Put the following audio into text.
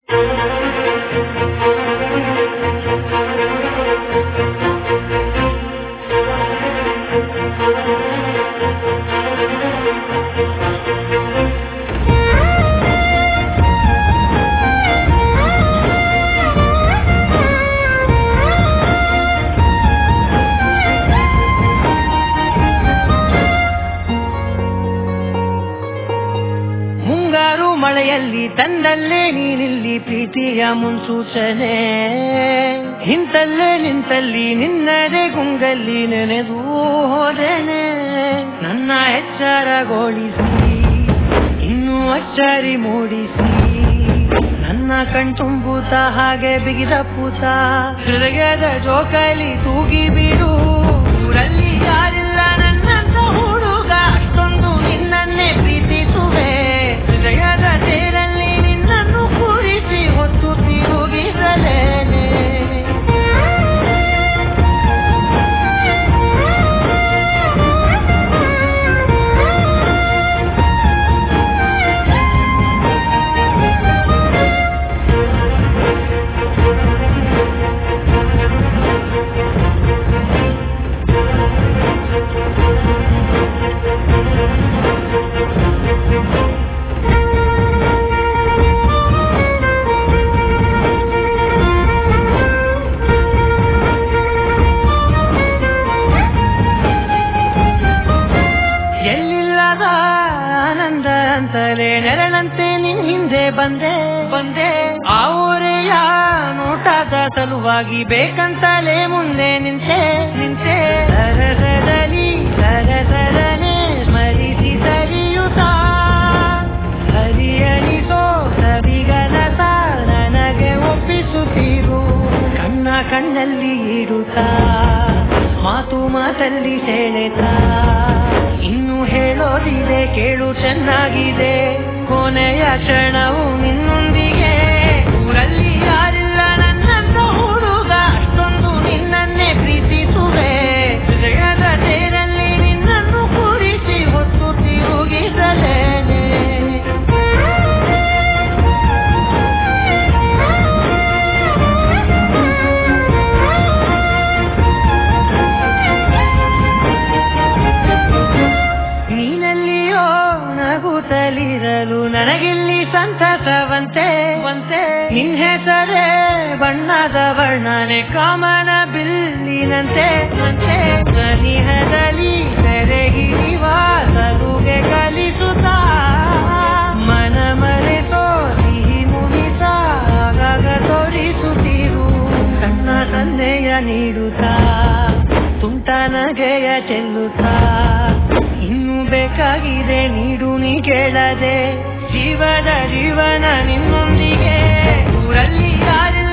ಮುಂಗಾರು ಮಳೆಯಲ್ಲಿ ತಂದಲ್ಲೇ ನೀನಿಲ್ಲಿ ಪ್ರೀತಿಯ ಮುನ್ಸೂಚನೆ ಹಿಂತಲ್ಲೇ ನಿಂತಲ್ಲಿ ನಿನ್ನದೇ ಗುಂಗಲ್ಲಿ ನೆನೆದು ಹೋದೆನೆ ನನ್ನ ಎಚ್ಚರಗೊಳಿಸಿ ಇನ್ನೂ ಅಚ್ಚರಿ ಮೂಡಿಸಿ ನನ್ನ ಕಣ್ತುಂಬುತ್ತ ಹಾಗೆ ಬಿಗಿದ ಪೂತ ಹೃದಯದ ಜೋಕಾಲಿ ತೂಗಿ ಬಿಡು ಊರಲ್ಲಿ ಯಾರಿಲ್ಲ ನನ್ನಂತ ಹುಡುಗ ಅಷ್ಟೊಂದು ನಿನ್ನನ್ನೇ ಪ್ರೀತಿಸುವೆ ಹೃದಯದ ತೇರಲ್ಲಿ ನಿನ್ನನ್ನು ಕೂರಿಸಿ ಹೊತ್ತು ತಿರುಗಿಸಲೇನೆ ಎಲ್ಲಿಲ್ಲದ ಆನಂದ ಅಂತಲೇ ನೆರಳಂತೆ ನಿನ್ ಹಿಂದೆ ಬಂದೆ ಬಂದೆ ಆ ಊರೆಯ ನೋಟದ ಸಲುವಾಗಿ ಬೇಕಂತಲೇ ಮುಂದೆ ನಿಂತೆ ನಿಂತೆ ಸರಸದಲ್ಲಿ ಸರಸರನೆ ಸ್ಮರಿಸಿ ಸರಿಯುತ್ತ ಹರಿಯಣಿಸೋ ಸವಿಗನಸ ನನಗೆ ಒಪ್ಪಿಸುತ್ತೀರು ಕಣ್ಣ ಕಣ್ಣಲ್ಲಿ ಇಡುತ್ತಾ ಮಾತು ಮಾತಲ್ಲಿ ಸೆಳೆತ ಇನ್ನು ಹೇಳೋದಿದೆ ಕೇಳು ಚೆನ್ನಾಗಿದೆ ಕೊನೆಯ ಕ್ಷಣವು ನಿನ್ನೊಂದಿಗೆ ಊರಲ್ಲಿ ಯಾರಿಲ್ಲ ನನ್ನಂತ ಹುಡುಗ ಅಷ್ಟೊಂದು ನಿನ್ನನ್ನೇ ಪ್ರೀತಿಸುವೆ ಹೃದಯದ ತೇರಲ್ಲಿ ನಿನ್ನನ್ನು ಕೂರಿಸಿ ಹೊತ್ತು ತಿರುಗಿಸಲೇನೆ ನೀನಲ್ಲಿಯೋ ನಗುತ್ತಲಿರಲು ನನಗಿಲ್ಲಿ ಸಂತಸವಂತೆ ವಂತೆ ನಿನ್ ಹೆಸರೇ ಬಣ್ಣದ ವರ್ಣನೆ ಕಾಮನ ಬಿಲ್ಲಿನಂತೆ ನಂತೆ ಸನಿಹದಲ್ಲಿ ಸೆರೆಗಿರಿವ ಸಲುಗೆ ಕಲಿಸುತ್ತ ಮನ ಮರೆಸೋ ಸಿಹಿ ಮುಗಿಸ ಆಗಾಗ ತೋರಿಸುತ್ತಿರು ಸಣ್ಣ ಸಂದೇಯ ನೀಡುತ್ತಾ ತುಂಟ ನಗೆಯ ಚೆಲ್ಲುತ್ತಾ ಇನ್ನು ಬೇಕಾಗಿದೆ ನೀಡು ನೀ ಕೇಳದೆ ಜೀವದ ಜೀವನ ನಿನ್ನೊಂದಿಗೆ ಊರಲ್ಲಿ ಯಾರಿಲ್ಲ